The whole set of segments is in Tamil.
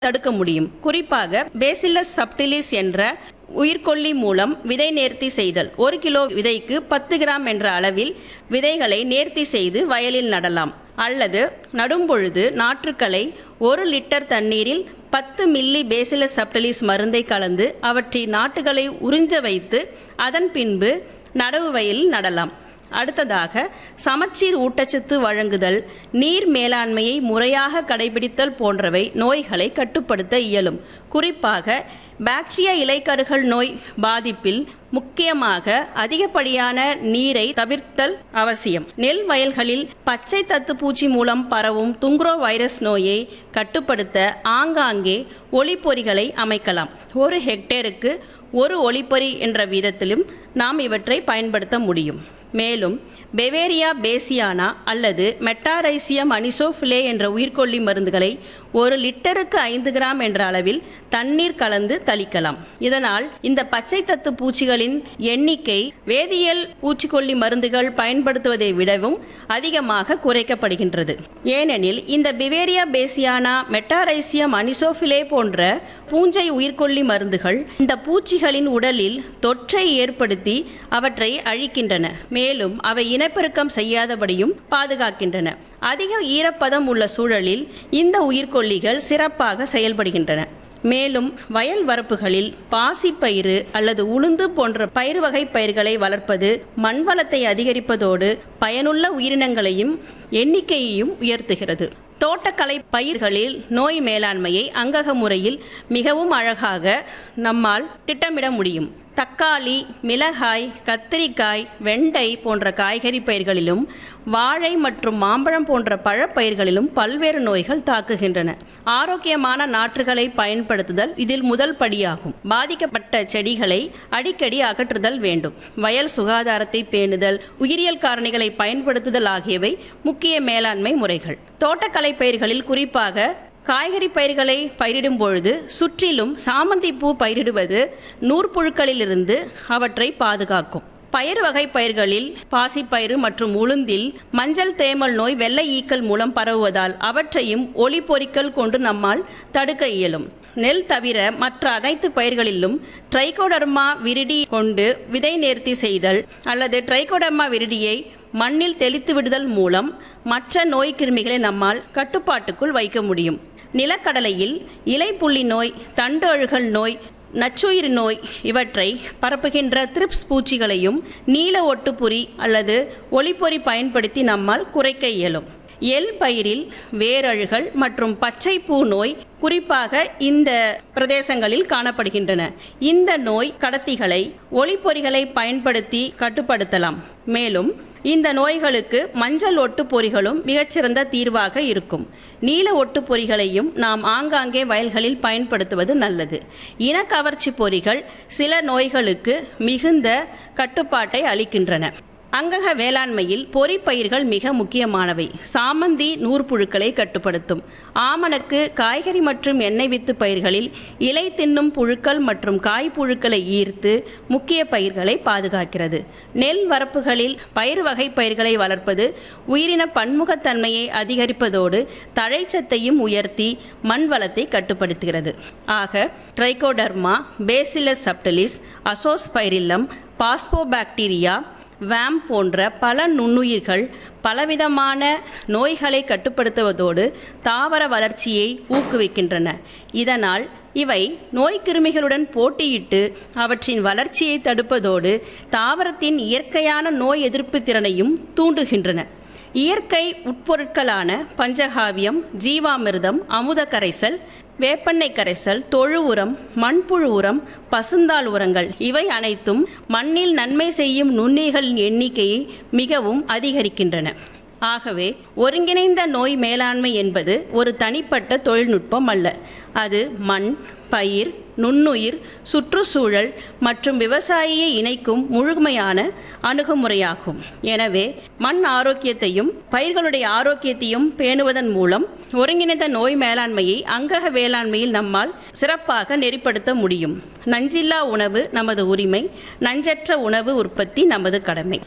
தடுக்க முடியும் குறிப்பாக பேசிலஸ் சப்டிலிஸ் என்ற உயிர்கொல்லி மூலம் விதை நேர்த்தி செய்தல் ஒரு கிலோ விதைக்கு பத்து கிராம் என்ற அளவில் விதைகளை நேர்த்தி செய்து வயலில் நடலாம் அல்லது நடும்பொழுது நாற்றுக்களை ஒரு லிட்டர் தண்ணீரில் பத்து மில்லி பேசிலஸ் சப்டிலிஸ் மருந்தை கலந்து அவற்றின் நாட்டுகளை உறிஞ்ச வைத்து அதன் பின்பு நடவு வயலில் நடலாம் அடுத்ததாக சமச்சீர் ஊட்டச்சத்து வழங்குதல் நீர் மேலாண்மையை முறையாக கடைபிடித்தல் போன்றவை நோய்களை கட்டுப்படுத்த இயலும் குறிப்பாக பாக்டீரியா இலைக்கருகள் நோய் பாதிப்பில் முக்கியமாக அதிகப்படியான நீரை தவிர்த்தல் அவசியம் நெல் வயல்களில் பச்சை தத்துப்பூச்சி மூலம் பரவும் துங்குரோ வைரஸ் நோயை கட்டுப்படுத்த ஆங்காங்கே ஒளிப்பொறிகளை அமைக்கலாம் ஒரு ஹெக்டேருக்கு ஒரு ஒளிப்பொறி என்ற வீதத்திலும் நாம் இவற்றை பயன்படுத்த முடியும் மேலும் பெவேரியா பேசியானா அல்லது மெட்டாரைசியம் அனிசோஃபிலே என்ற உயிர்கொல்லி மருந்துகளை ஒரு லிட்டருக்கு ஐந்து கிராம் என்ற அளவில் தண்ணீர் கலந்து தளிக்கலாம் இதனால் இந்த பச்சை தத்து பூச்சிகளின் எண்ணிக்கை வேதியியல் பூச்சிக்கொல்லி மருந்துகள் பயன்படுத்துவதை விடவும் அதிகமாக குறைக்கப்படுகின்றது ஏனெனில் இந்த பிவேரியா பேசியானா மெட்டாரைசியம் அனிசோஃபிலே போன்ற பூஞ்சை உயிர்கொல்லி மருந்துகள் இந்த பூச்சிகளின் உடலில் தொற்றை ஏற்படுத்தி அவற்றை அழிக்கின்றன மேலும் அவை இனப்பெருக்கம் செய்யாதபடியும் பாதுகாக்கின்றன அதிக ஈரப்பதம் உள்ள சூழலில் இந்த உயிர்கொல்லிகள் சிறப்பாக செயல்படுகின்றன மேலும் வயல் வரப்புகளில் பாசிப்பயிறு அல்லது உளுந்து போன்ற பயிர் வகை பயிர்களை வளர்ப்பது மண் வளத்தை அதிகரிப்பதோடு பயனுள்ள உயிரினங்களையும் எண்ணிக்கையையும் உயர்த்துகிறது தோட்டக்கலை பயிர்களில் நோய் மேலாண்மையை அங்கக முறையில் மிகவும் அழகாக நம்மால் திட்டமிட முடியும் தக்காளி மிளகாய் கத்திரிக்காய் வெண்டை போன்ற காய்கறி பயிர்களிலும் வாழை மற்றும் மாம்பழம் போன்ற பழப்பயிர்களிலும் பல்வேறு நோய்கள் தாக்குகின்றன ஆரோக்கியமான நாற்றுகளை பயன்படுத்துதல் இதில் முதல் படியாகும் பாதிக்கப்பட்ட செடிகளை அடிக்கடி அகற்றுதல் வேண்டும் வயல் சுகாதாரத்தை பேணுதல் உயிரியல் காரணிகளை பயன்படுத்துதல் ஆகியவை முக்கிய மேலாண்மை முறைகள் தோட்டக்கலை பயிர்களில் குறிப்பாக காய்கறி பயிர்களை பயிரிடும் பொழுது சுற்றிலும் சாமந்தி பூ பயிரிடுவது நூற்புழுக்களிலிருந்து அவற்றை பாதுகாக்கும் பயிர் வகை பயிர்களில் பாசிப்பயிறு மற்றும் உளுந்தில் மஞ்சள் தேமல் நோய் வெள்ளை ஈக்கள் மூலம் பரவுவதால் அவற்றையும் ஒளி பொறிக்கல் கொண்டு நம்மால் தடுக்க இயலும் நெல் தவிர மற்ற அனைத்து பயிர்களிலும் ட்ரைகோடர்மா விரிடி கொண்டு விதை நேர்த்தி செய்தல் அல்லது ட்ரைகோடர்மா விரிடியை மண்ணில் தெளித்து விடுதல் மூலம் மற்ற நோய் கிருமிகளை நம்மால் கட்டுப்பாட்டுக்குள் வைக்க முடியும் நிலக்கடலையில் இலைப்புள்ளி நோய் தண்டு அழுகல் நோய் நச்சுயிர் நோய் இவற்றை பரப்புகின்ற த்ரிப்ஸ் பூச்சிகளையும் நீல ஒட்டுப்புரி அல்லது ஒளிப்பொறி பயன்படுத்தி நம்மால் குறைக்க இயலும் எல் பயிரில் வேரழுகல் மற்றும் பச்சைப்பூ நோய் குறிப்பாக இந்த பிரதேசங்களில் காணப்படுகின்றன இந்த நோய் கடத்திகளை ஒளிப்பொறிகளை பயன்படுத்தி கட்டுப்படுத்தலாம் மேலும் இந்த நோய்களுக்கு மஞ்சள் ஒட்டு பொறிகளும் மிகச்சிறந்த தீர்வாக இருக்கும் நீல ஒட்டு பொறிகளையும் நாம் ஆங்காங்கே வயல்களில் பயன்படுத்துவது நல்லது இனக்கவர்ச்சி பொறிகள் சில நோய்களுக்கு மிகுந்த கட்டுப்பாட்டை அளிக்கின்றன அங்கக வேளாண்மையில் பொறிப்பயிர்கள் மிக முக்கியமானவை சாமந்தி நூற்புழுக்களை கட்டுப்படுத்தும் ஆமணக்கு காய்கறி மற்றும் எண்ணெய் வித்து பயிர்களில் இலை தின்னும் புழுக்கள் மற்றும் காய்ப்புழுக்களை ஈர்த்து முக்கிய பயிர்களை பாதுகாக்கிறது நெல் வரப்புகளில் பயிர் வகை பயிர்களை வளர்ப்பது உயிரின பன்முகத்தன்மையை அதிகரிப்பதோடு தழைச்சத்தையும் உயர்த்தி மண் வளத்தை கட்டுப்படுத்துகிறது ஆக trichoderma bacillus subtilis azospirillum phosphobacteria VAM போன்ற பல நுண்ணுயிர்கள் பலவிதமான நோய்களை கட்டுப்படுத்துவதோடு தாவர வளர்ச்சியை ஊக்குவிக்கின்றன இதனால் இவை நோய்க்கிருமிகளுடன் போட்டியிட்டு அவற்றின் வளர்ச்சியை தடுப்பதோடு தாவரத்தின் இயற்கையான நோய் எதிர்ப்பு திறனையும் தூண்டுகின்றன இயற்கை உட்பொருட்களான பஞ்சகாவியம் ஜீவாமிர்தம் அமுத கரைசல் வேப்பெண்ணெய் கரைசல் தொழு உரம் மண்புழு உரம் பசுந்தாள் உரங்கள் இவை அனைத்தும் மண்ணில் நன்மை செய்யும் நுண்ணிகளின் எண்ணிக்கையை மிகவும் அதிகரிக்கின்றன ஆகவே ஒருங்கிணைந்த நோய் மேலாண்மை என்பது ஒரு தனிப்பட்ட தொழில்நுட்பம் அல்ல அது மண் பயிர் நுண்ணுயிர் சுற்றுச்சூழல் மற்றும் விவசாயியை இணைக்கும் முழுமையான அணுகுமுறையாகும் எனவே மண் ஆரோக்கியத்தையும் பயிர்களுடைய ஆரோக்கியத்தையும் பேணுவதன் மூலம் ஒருங்கிணைந்த நோய் மேலாண்மையை அங்கக வேளாண்மையில் நம்மால் சிறப்பாக நெறிப்படுத்த முடியும் நஞ்சில்லா உணவு நமது உரிமை நஞ்சற்ற உணவு உற்பத்தி நமது கடமை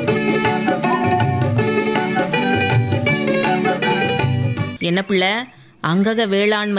என்ன பிள்ளை அங்கக வேளாண்மை